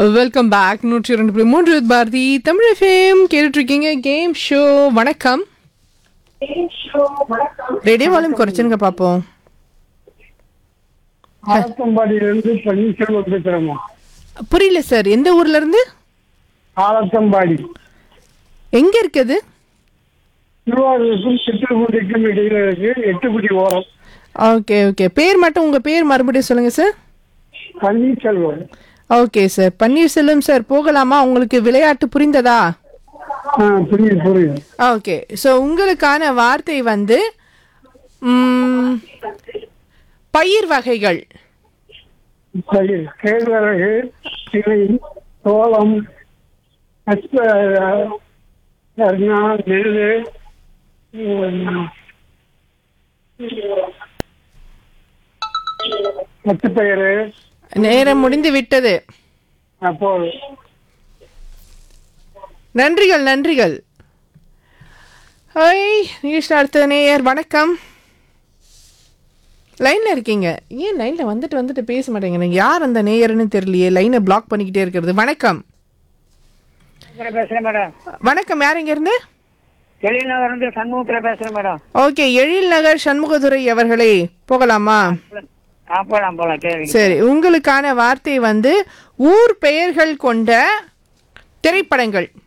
welcome back நூற்றி இரண்டு புள்ளி மூன்று with பாரதி தமிழ் எஃப்எம் கேட்டுட்டு இருக்கீங்க கேம் ஷோ வணக்கம் ரேடியோ வால்யூம் குறைச்சிருங்க பார்ப்போம் ஆலத்தம்பாடியிலிருந்து பன்னீர்செல்வம் பேசுறேம்மா புரியல சார் எந்த ஊர்ல இருந்து ஆலத்தம்பாடி எங்க இருக்குது திருவாரூருக்கும் சித்திரகுண்டிக்கும் இடையில இருக்கு எட்டுக்குடி ஓரம் ஓகே ஓகே பேர் மட்டும் உங்க பேர் மறுபடியும் சொல்லுங்க sir Panneerselvam okay sir Panneerselvam sir போகலாமா உங்களுக்கு விளையாட்டு புரிந்ததா ஆ புரியுது புரியுது ஓகே ஸோ உங்களுக்கான வார்த்தை வந்து ம், பயிர் வகைகள் சரி கேழ்வரகு திணை சோளம் அஸ்ப அருணா நெல் பச்சைப்பயிறு நேரம் முடிந்து விட்டது அப்போ நன்றிகள் நன்றிகள் ஹாய் நிகழ்ச்சி அடுத்த நேயர் வணக்கம் லைனில் இருக்கீங்க ஏன் லைனில் வந்துட்டு வந்துட்டு பேச மாட்டேங்கிறீங்க யார் அந்த நேயர்னு தெரியலையே லைனை பிளாக் பண்ணிக்கிட்டே இருக்கிறது வணக்கம் பேசுறேன் மேடம் வணக்கம் யார் இருந்து வெளிநகர் இருந்து சண்முகத்துல பேசுறேன் மேடம் ஓகே எழில் நகர் சண்முகதுரை அவர்களே போகலாமா ஆ போலாம் போலாம் கேள்வி சரி உங்களுக்கான வார்த்தை வந்து ஊர் பெயர்கள் கொண்ட திரைப்படங்கள்